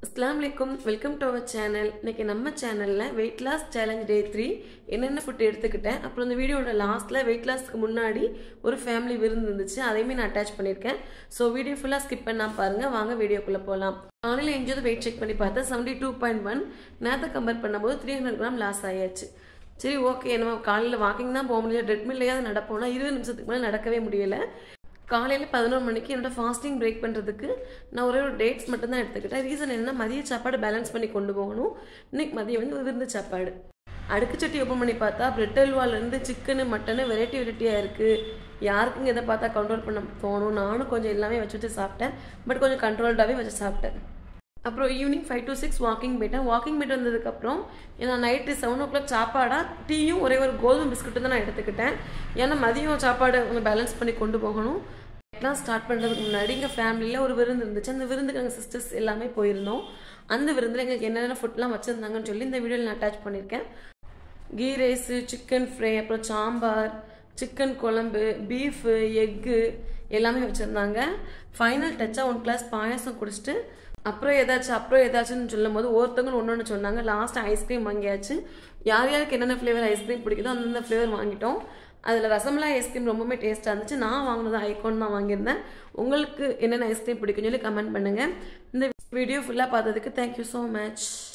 அஸ்லாம் வலைக்கும் welcome to our channel இன்னைக்கு நம்ம சேனலில் weight loss challenge day three என்னென்ன ஃபுட் எடுத்துக்கிட்டேன் அப்புறம் இந்த வீடியோட லாஸ்ட்டில் வெயிட் லாஸ்க்கு முன்னாடி ஒரு ஃபேமிலி விருந்து இருந்துச்சு அதையுமே நான் அட்டாச் பண்ணியிருக்கேன் ஸோ வீடியோ ஃபுல்லாக ஸ்கிப் பண்ணாமல் பாருங்கள் வாங்க வீடியோக்குள்ளே போகலாம் காலையில் எங்கேயாவது வெயிட் செக் பண்ணி பார்த்தா செவன்டி டூ பாயிண்ட் ஒன் நேரத்தை கம்பேர் பண்ணும்போது த்ரீ ஹண்ட்ரட் கிராம் லாஸ் ஆயாச்சு சரி ஓகே நம்ம காலையில் வாக்கிங் தான் போக முடியல ட்ரெட்மில்லையாவது நடப்போம்னா இருபது நிமிஷத்துக்கு மேலே நடக்கவே முடியல காலையில் பதினோரு மணிக்கு என்னோட ஃபாஸ்டிங் பிரேக் பண்ணுறதுக்கு நான் ஒரே ஒரு டேட்ஸ் மட்டும் தான் எடுத்துக்கிட்டேன் ரீசன் என்னன்னா மதிய சாப்பாடு பேலன்ஸ் பண்ணி கொண்டு போகணும் இன்னைக்கு மதியம் வந்து விருந்து சாப்பாடு அடுக்கு சட்டி ஓப்பன் பண்ணி பார்த்தா பிரெட் அல்வாலேருந்து சிக்கனு மட்டனு வெரைட்டி வெரைட்டியாக இருக்குது யாருக்குங்க இதை பார்த்தா கண்ட்ரோல் பண்ண தோணும் நானும் கொஞ்சம் எல்லாமே வச்சு வச்சு சாப்பிட்டேன் பட் கொஞ்சம் கண்ட்ரோல்டாகவே வச்சு சாப்பிட்டேன் அப்புறம் evening five to six walking போயிட்டேன் வாக்கிங் போயிட்டு வந்ததுக்கப்புறம் ஏன்னா நைட்டு செவன் ஓ கிளாக் சாப்பாடாக டீயும் ஒரே ஒரு கோதுமை பிஸ்கட்டு தான் நான் எடுத்துக்கிட்டேன் ஏன்னா மதியம் சாப்பாடு கொஞ்சம் பேலன்ஸ் பண்ணி கொண்டு போகணும் எல்லாம் ஸ்டார்ட் பண்ணுறதுக்கு முன்னாடி எங்கள் ஃபேமிலியில் ஒரு விருந்து இருந்துச்சு அந்த விருந்துக்கு எங்கள் சிஸ்டர்ஸ் எல்லாமே போயிருந்தோம் அந்த விருந்தில் எங்களுக்கு என்னென்ன ஃபுட்லாம் வச்சுருந்தாங்கன்னு சொல்லி இந்த வீடியோவில் நான் அட்டாச் பண்ணியிருக்கேன் கீ ரைஸு சிக்கன் ஃப்ரை அப்புறம் சாம்பார் சிக்கன் குழம்பு பீஃபு எக்கு எல்லாமே வச்சுருந்தாங்க ஃபைனல் டச்சாக ஒன் கிளாஸ் பாயாசம் குடிச்சிட்டு அப்புறம் ஏதாச்சும் அப்புறம் ஏதாச்சும்னு சொல்லும் போது ஒருத்தவங்க ஒன்று ஒன்று சொன்னாங்க லாஸ்ட் ஐஸ்கிரீம் வாங்கியாச்சு யார் யாருக்கு என்னென்ன ஃப்ளேவர் ஐஸ்கிரீம் பிடிக்குதோ அந்தந்த ஃப்ளேவர் வாங்கிட்டோம் அதில் ரசமலாய் ஐஸ்கிரீம் ரொம்பவே டேஸ்ட்டாக இருந்துச்சு நான் வாங்கினது ஐகான் தான் வாங்கியிருந்தேன் உங்களுக்கு என்னென்ன ஐஸ்கிரீம் பிடிக்கும்னு சொல்லி கமெண்ட் பண்ணுங்கள் இந்த வீடியோ ஃபுல்லாக பார்த்ததுக்கு தேங்க்யூ ஸோ மச்